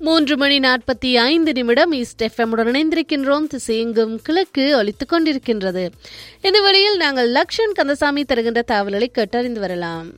மூன்று மணி நாற்பத்தி ஐந்து நிமிடம் ஈஸ்ட் எஃப்எம்முடன் இணைந்திருக்கின்றோம் திசையெங்கும் கிழக்கு ஒலித்துக் கொண்டிருக்கின்றது இந்த வழியில் நாங்கள் லக்ஷன் கந்தசாமி தருகின்ற தகவல்களை கேட்டறிந்து வரலாம்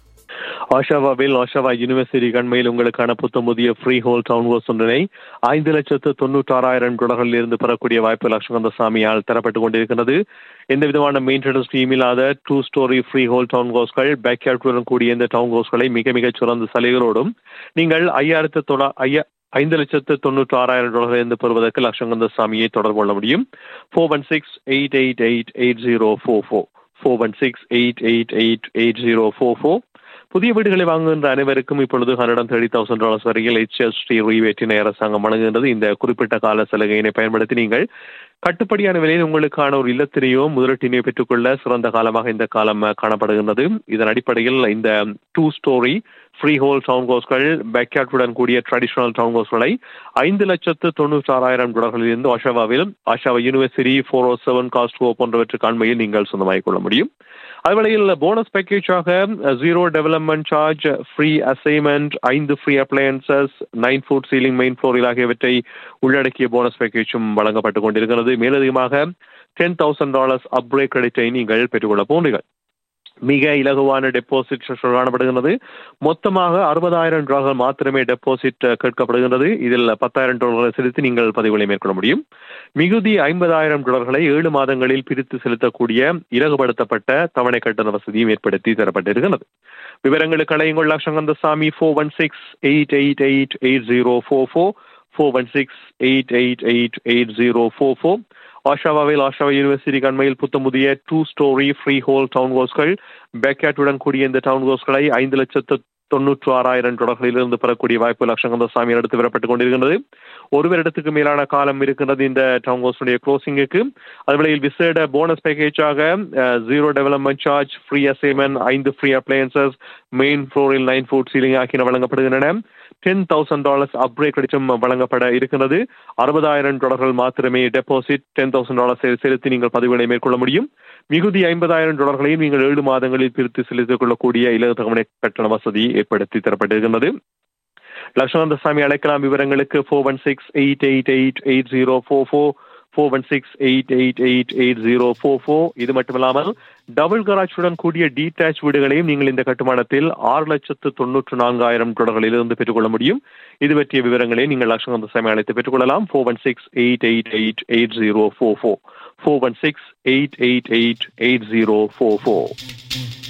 ஆஷாவாவில் ஆஷாவா யூனிவர்சிட்டி கண்மையில் உங்களுக்கான புத்தம் புதிய ஃப்ரீ ஹோல் டவுன் ஹோஸ் ஒன்றினை ஐந்து லட்சத்து தொண்ணூற்றாறாயிரம் டாலர்களில் இருந்து பெறக்கூடிய வாய்ப்பு லட்சுமந்த சாமியால் தரப்பட்டுக் கொண்டிருக்கிறது எந்த விதமான மெயின்டெனன்ஸ் டீம் இல்லாத two storey freehold town ஹோஸ்கள் பேக்யார்டுடன் கூடிய இந்த டவுன் ஹோஸ்களை மிக மிகச் சிறந்த சலுகைகளோடும் நீங்கள் ஐயாயிரத்து தொள்ளா ஐயா ஐந்து லட்சத்து தொண்ணூற்றி ஆறாயிரம் டாலர்கள் இருந்து பெறுவதற்கு லட்சங்கந்த சாமியை தொடர்பு கொள்ள முடியும் four one six eight eight eight eight zero four four four one six eight eight eight eight zero four four புதிய வீடுகளை வாங்குகின்ற அனைவருக்கும் இப்பொழுது hundred and thirty thousand dollars வரையில் ஹெச்எஸ்டி ரீவேட்டினை அரசாங்கம் வழங்குகின்றது இந்த குறிப்பிட்ட கால சலுகையினை பயன்படுத்தி நீங்கள் கட்டுப்படியான விலையில் உங்களுக்கான ஒரு இல்லத்தினையோ முதலீட்டினையோ பெற்றுக்கொள்ள சிறந்த காலமாக இந்த காலம் காணப்படுகின்றது இதன் அடிப்படையில் இந்த two storey freehold town ஹவுஸ்கள் பேக்யார்டுடன் கூடிய ட்ரெடிஷனல் டவுன் ஹவுஸ்களை ஐந்து லட்சத்து தொண்ணூற்றி ஆறாயிரம் டாலர்களில் இருந்து ஆஷாவாவில் Oshawa university four O seven Costco போன்றவற்றுக்கு அண்மையில் நீங்கள் சொந்தமாகிக் கொள்ள முடியும் அதுவேளையில் போனஸ் பேக்கேஜாக zero development charge free assignment ஐந்து free appliances nine foot ceiling main ஃப்ளோரில் ஆகியவற்றை உள்ளடக்கிய போனஸ் பேக்கேஜும் வழங்கப்பட்டுக் கொண்டிருக்கிறது மேலதிகமாக டென் தௌசண்ட் டாலர்ஸ் அப்ரேக் கிரெடிட்டை நீங்கள் பெற்றுக்கொள்ள போன்றீர்கள் மிக இலகுவான டெபாசிட் காணப்படுகிறது மொத்தமாக அறுபதாயிரம் டாலர்கள் மாத்திரமே டெபாசிட் கேட்கப்படுகின்றது இதில் பத்தாயிரம் டாலர்களை செலுத்தி நீங்கள் பதிவுகளை மேற்கொள்ள முடியும் மிகுதி ஐம்பதாயிரம் டாலர்களை ஏழு மாதங்களில் பிரித்து செலுத்தக்கூடிய இலகுபடுத்தப்பட்ட தவணை கட்டண வசதியும் ஏற்படுத்தி தரப்பட்டிருக்கிறது விவரங்களுக்கு அழையுங்கள் Lakshmantha Sami four one six eight eight eight eight zero four four four one six eight eight eight eight zero four four ஆஷாவாவில் ஆஷாவா யூனிவர்சிட்டி கண்மையில் புத்த புதிய two storey freehold town ஹோஸ்கள் பேக்யாட்டுடன் கூடிய இந்த டவுன் ஹோஸ்களை ஐந்து லட்சத்து தொன்னூற்று ஆறாயிரம் தொடர்களிலிருந்து பெறக்கூடிய வாய்ப்பு லட்சங்கந்த சாமி எடுத்து வரப்பட்டுக் கொண்டிருக்கின்றது ஒரு வருடத்துக்கு மேலான காலம் இருக்கின்றது இந்த டவுன் ஹவுஸுடைய க்ளோசிங்குக்கு அதுவேளையில் விசேட போனஸ் பேக்கேஜாக zero development charge free assignment ஐந்து ஃப்ரீ அப்ளையன்சஸ் மெயின் ஃப்ளோரில் நைன் ஃபுட் சீலிங் ஆகியன வழங்கப்படுகின்றன டென் தௌசண்ட் டாலர்ஸ் அப்ரேக் கடிச்சம் வழங்கப்பட இருக்கிறது அறுபதாயிரம் டாலர்கள் மாத்திரமே டெபாசிட் டென் தௌசண்ட் டாலர்ஸ் செலுத்தி நீங்கள் பதிவுகளை மேற்கொள்ள முடியும் மிகுதி ஐம்பதாயிரம் டாலர்களையும் நீங்கள் ஏழு மாதங்களில் பிரித்து செலுத்திக் கொள்ளக்கூடிய இலகு கட்டண வசதி ஏற்படுத்தி தரப்பட்டிருக்கிறது லட்சுமந்த சாமி அழைக்கலாம் விவரங்களுக்கு four one six eight eight eight eight zero four four four one six eight eight eight eight zero four four இது மட்டுமில்லாமல் டபுள் கராஜுடன் கூடிய டீடாச் வீடுகளையும் நீங்கள் இந்த கட்டுமானத்தில் ஆறு லட்சத்து தொன்னூற்று நான்காயிரம் டாலர்களில் இருந்து பெற்றுக்கொள்ள முடியும் இது பற்றிய விவரங்களை நீங்கள் லட்சங்கந்த சாமி அழைத்து பெற்றுக்கொள்ளலாம் four one six eight eight eight eight zero four four four one six eight eight eight eight zero four four